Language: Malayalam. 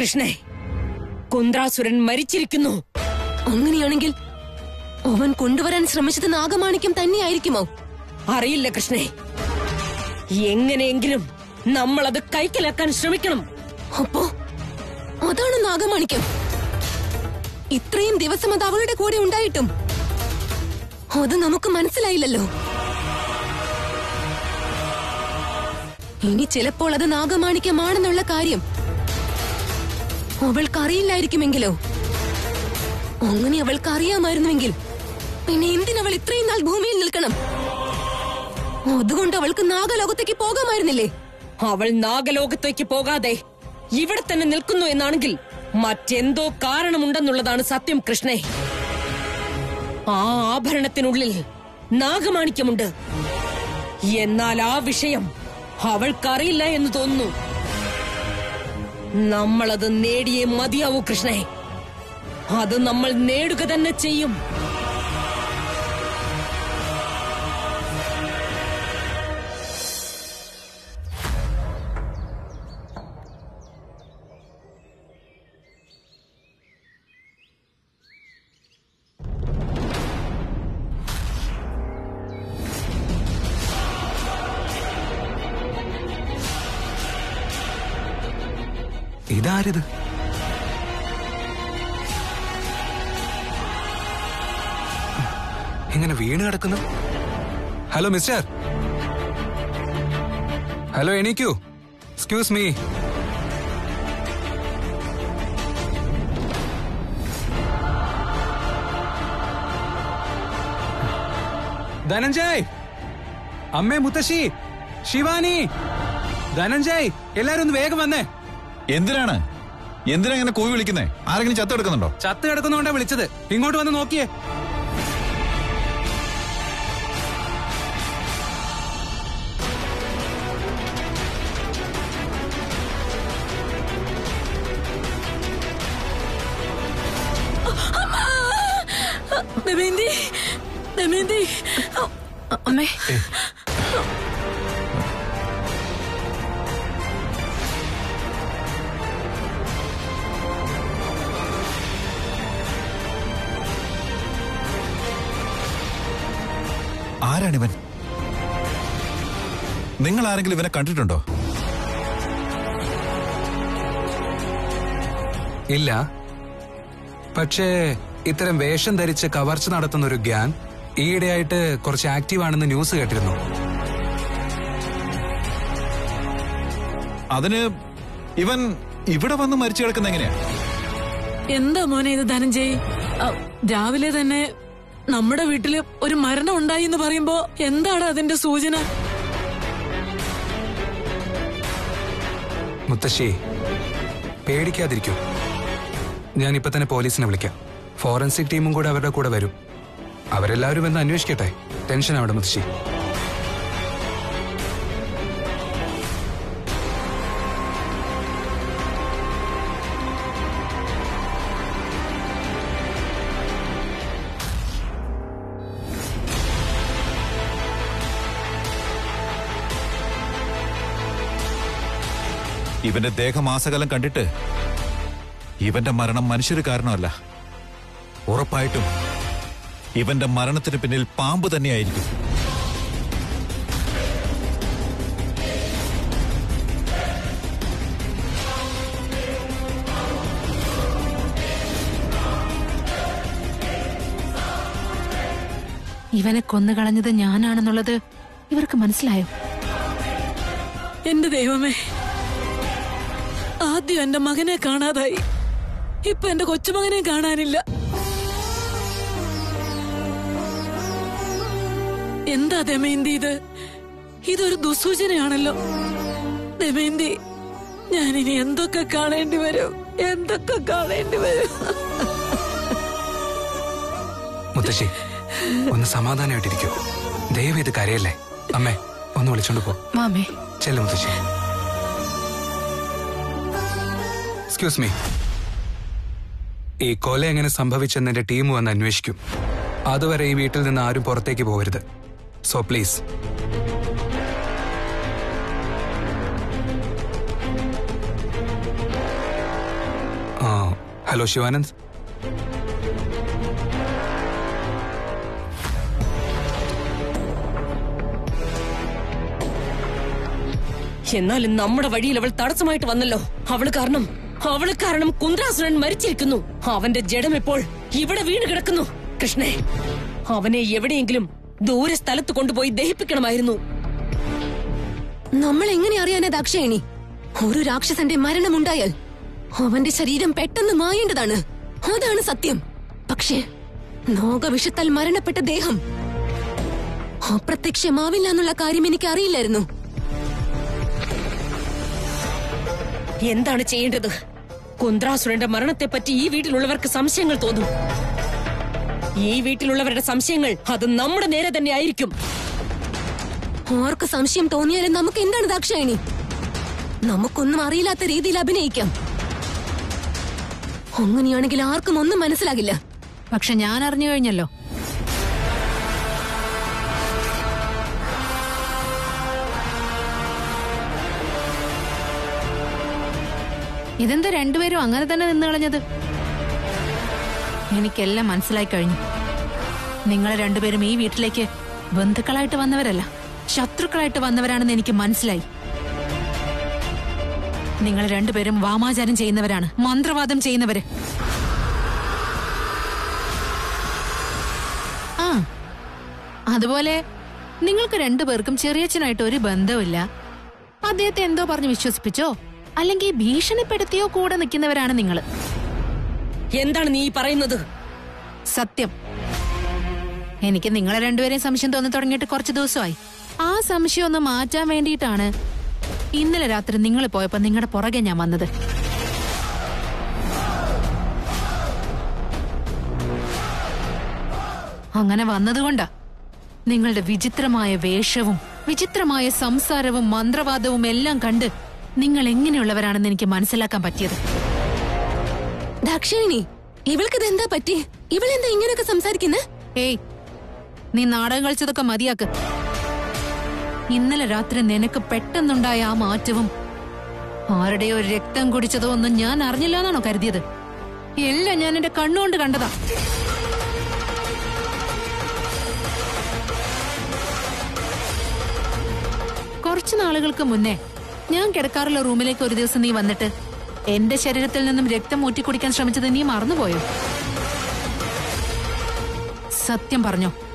കൃഷ്ണേ കുന്ദ്രാസുരൻ മരിച്ചിരിക്കുന്നു അങ്ങനെയാണെങ്കിൽ അവൻ കൊണ്ടുവരാൻ ശ്രമിച്ചത് നാഗമാണിക്യം തന്നെയായിരിക്കുമോ അറിയില്ല കൃഷ്ണേ എങ്ങനെയെങ്കിലും നമ്മൾ അത് കൈക്കലാക്കാൻ ശ്രമിക്കണം അപ്പോ അതാണ് നാഗമാണിക്യം ഇത്രയും ദിവസം അത് അവളുടെ കൂടെ ഉണ്ടായിട്ടും അത് നമുക്ക് മനസ്സിലായില്ലല്ലോ ഇനി ചിലപ്പോൾ അത് നാഗമാണിക്യമാണെന്നുള്ള കാര്യം അവൾക്ക് അറിയില്ലായിരിക്കുമെങ്കിലോ അങ്ങനെ അവൾക്ക് അറിയാമായിരുന്നുവെങ്കിൽ പിന്നെ എന്തിനവൾ ഇത്രയും നാൾ ഭൂമിയിൽ നിൽക്കണം അതുകൊണ്ട് അവൾക്ക് നാഗലോകത്തേക്ക് പോകാമായിരുന്നില്ലേ അവൾ നാഗലോകത്തേക്ക് പോകാതെ ഇവിടെ തന്നെ നിൽക്കുന്നു എന്നാണെങ്കിൽ മറ്റെന്തോ കാരണമുണ്ടെന്നുള്ളതാണ് സത്യം കൃഷ്ണേ ആ ആഭരണത്തിനുള്ളിൽ നാഗമാണിക്യമുണ്ട് എന്നാൽ ആ വിഷയം അവൾക്കറിയില്ല എന്ന് തോന്നുന്നു നമ്മളത് നേടിയേ മതിയാവൂ കൃഷ്ണേ അത് നമ്മൾ നേടുക തന്നെ ചെയ്യും ഇതാരിത് ഇങ്ങനെ വീണ് കിടക്കുന്നു ഹലോ മിസ്റ്റർ ഹലോ എണീക്കൂ എക്സ്ക്യൂസ് മീ ധനഞ്ജയ് അമ്മേ മുത്തശ്ശി ശിവാനി ധനഞ്ജയ് എല്ലാരും ഒന്ന് വേഗം വന്നേ എന്തിനാണ് എന്തിനാ ഇങ്ങനെ കൂവി വിളിക്കുന്നേ ആരെങ്കിലും ചത്തെടുക്കുന്നുണ്ടോ ചത്ത് കിടക്കുന്നോണ്ടാ വിളിച്ചത് ഇങ്ങോട്ട് വന്ന് നോക്കിയേ ദമയന്തി ദമയന്തി അമ്മേ ആരാണിവൻ നിങ്ങൾ ആരെങ്കിലും ഇവനെ കണ്ടിട്ടുണ്ടോ ഇല്ല പക്ഷേ ഇത്തരം വേഷം ധരിച്ച് കവർച്ച നടത്തുന്ന ഒരു ഗ്യാങ് ഈയിടെയായിട്ട് കുറച്ച് ആക്റ്റീവ് ആണെന്ന് ന്യൂസ് കേട്ടിരുന്നു അതിന് ഇവൻ ഇവിടെ വന്ന് മരിച്ചു കിടക്കുന്ന എങ്ങനെയാ എന്താ മോനെ ഇത് ധനഞ്ജയ് അ, രാവിലെ തന്നെ നമ്മുടെ വീട്ടില് ഒരു മരണം ഉണ്ടായി എന്ന് പറയുമ്പോ എന്താണ് അതിന്റെ സൂചന മുത്തശ്ശി പേടിക്കാതിരിക്കൂ ഞാൻ ഇപ്പൊ തന്നെ പോലീസിനെ വിളിക്കാം ഫോറൻസിക് ടീമും കൂടെ അവരുടെ കൂടെ വരും അവരെല്ലാവരും എന്ന് അന്വേഷിക്കട്ടെ ടെൻഷൻ അവിടെ മുത്തശ്ശി ഇവന്റെ ദേഹമാസകലം കണ്ടിട്ട് ഇവന്റെ മരണം മനുഷ്യര് കാരണമല്ല ഉറപ്പായിട്ടും ഇവന്റെ മരണത്തിന് പിന്നിൽ പാമ്പ് തന്നെയായിരിക്കും ഇവനെ കൊന്നുകളഞ്ഞത് ഞാനാണെന്നുള്ളത് ഇവർക്ക് മനസ്സിലായോ എന്റെ ദൈവമേ ആദ്യം എന്റെ മകനെ കാണാതായി ഇപ്പൊ എന്റെ കൊച്ചുമകനെ കാണാനില്ല എന്താ ദമയന്തി ഇത് ഇതൊരു ദുസൂചനയാണല്ലോ ദമയന്തി ഞാനിനി എന്തൊക്കെ കാണേണ്ടി വരും എന്തൊക്കെ കാണേണ്ടി വരും മുത്തശ്ശി ഒന്ന് സമാധാനമായിട്ടിരിക്കൂ ദയവ് ഇത് കരയല്ലേ അമ്മേ ഒന്ന് വിളിച്ചോണ്ട് പോ മാമേ ചെല്ലു മുത്തശ്ശി എക്സ്ക്യൂസ് മീ ഈ കൊല എങ്ങനെ സംഭവിച്ചെന്ന് എന്റെ ടീം വന്ന് അന്വേഷിക്കും അതുവരെ ഈ വീട്ടിൽ നിന്ന് ആരും പുറത്തേക്ക് പോകരുത് സോ പ്ലീസ് ഹലോ ശിവാനന്ദ് എന്നാലും നമ്മുടെ വഴിയിൽ അവൾ തടസ്സമായിട്ട് വന്നല്ലോ അവള് കാരണം അവള് കാരണം കുന്ദ്രാസുരൻ മരിച്ചിരിക്കുന്നു അവന്റെ ജഡം ഇപ്പോൾ ഇവിടെ വീണ് കിടക്കുന്നു കൃഷ്ണേ അവനെ എവിടെയെങ്കിലും ദൂരെ സ്ഥലത്ത് കൊണ്ടുപോയി ദഹിപ്പിക്കണമായിരുന്നു നമ്മൾ എങ്ങനെ അറിയാനാ ദാക്ഷായണി ഒരു രാക്ഷസന്റെ മരണമുണ്ടായാൽ അവന്റെ ശരീരം പെട്ടെന്ന് മായേണ്ടതാണ് അതാണ് സത്യം പക്ഷേ നോഗവിഷത്താൽ മരണപ്പെട്ട ദേഹം അപ്രത്യക്ഷമാവില്ല എന്നുള്ള കാര്യം എനിക്ക് അറിയില്ലായിരുന്നു എന്താണ് ചെയ്യേണ്ടത് കുന്ദ്രാസുരന്റെ മരണത്തെപ്പറ്റി ഈ വീട്ടിലുള്ളവർക്ക് സംശയങ്ങൾ തോന്നും ഈ വീട്ടിലുള്ളവരുടെ സംശയങ്ങൾ അത് നമ്മുടെ നേരെ തന്നെ ആയിരിക്കും ആർക്ക് സംശയം തോന്നിയാലും നമുക്ക് എന്താണ് ദാക്ഷായണി നമുക്കൊന്നും അറിയില്ലാത്ത രീതിയിൽ അഭിനയിക്കാം അങ്ങനെയാണെങ്കിൽ ആർക്കും ഒന്നും മനസ്സിലാകില്ല പക്ഷെ ഞാൻ അറിഞ്ഞു കഴിഞ്ഞല്ലോ ഇതെന്താ രണ്ടുപേരും അങ്ങനെ തന്നെ നിന്ന് കളഞ്ഞത് എനിക്കെല്ലാം മനസ്സിലായി കഴിഞ്ഞു നിങ്ങൾ രണ്ടുപേരും ഈ വീട്ടിലേക്ക് ബന്ധുക്കളായിട്ട് വന്നവരല്ല ശത്രുക്കളായിട്ട് വന്നവരാണെന്ന് എനിക്ക് മനസ്സിലായി നിങ്ങൾ രണ്ടുപേരും വാമാചാരം ചെയ്യുന്നവരാണ് മന്ത്രവാദം ചെയ്യുന്നവര് ആ അതുപോലെ നിങ്ങൾക്ക് രണ്ടുപേർക്കും ചെറിയച്ഛനായിട്ട് ഒരു ബന്ധവുമില്ല അദ്ദേഹത്തെ എന്തോ പറഞ്ഞ് വിശ്വസിപ്പിച്ചോ അല്ലെങ്കിൽ ഭീഷണിപ്പെടുത്തിയോ കൂടെ നിൽക്കുന്നവരാണ് നിങ്ങൾ എന്താണ് നീ ഈ പറയുന്നത് സത്യം എനിക്ക് നിങ്ങളെ രണ്ടുപേരെയും സംശയം തോന്നി തുടങ്ങിയിട്ട് കുറച്ച് ദിവസമായി ആ സംശയം ഒന്ന് മാറ്റാൻ വേണ്ടിയിട്ടാണ് ഇന്നലെ രാത്രി നിങ്ങൾ പോയപ്പോ നിങ്ങളുടെ പുറകെ ഞാൻ വന്നത് അങ്ങനെ വന്നതുകൊണ്ടാ നിങ്ങളുടെ വിചിത്രമായ വേഷവും വിചിത്രമായ സംസാരവും മന്ത്രവാദവും എല്ലാം കണ്ട് നിങ്ങൾ എങ്ങനെയുള്ളവരാണെന്ന് എനിക്ക് മനസ്സിലാക്കാൻ പറ്റിയത് ദാക്ഷായണി ഇവൾക്കിത് എന്താ പറ്റി ഇവളെന്താ ഇങ്ങനെയൊക്കെ സംസാരിക്കുന്നത് ഏയ് നീ നാടകം കളിച്ചതൊക്കെ മതിയാക്ക് ഇന്നലെ രാത്രി നിനക്ക് പെട്ടെന്നുണ്ടായ ആ മാറ്റവും ആരുടെയോ രക്തം കുടിച്ചതോ ഒന്നും ഞാൻ അറിഞ്ഞില്ല എന്നാണോ കരുതിയത് എല്ലാം ഞാൻ എന്റെ കണ്ണുകൊണ്ട് കണ്ടതാ കുറച്ചു നാളുകൾക്ക് മുന്നേ ഞാൻ കിടക്കാറുള്ള റൂമിലേക്ക് ഒരു ദിവസം നീ വന്നിട്ട് എന്റെ ശരീരത്തിൽ നിന്നും രക്തം ഊറ്റിക്കുടിക്കാൻ ശ്രമിച്ചത് നീ മറന്നുപോയോ സത്യം പറഞ്ഞോ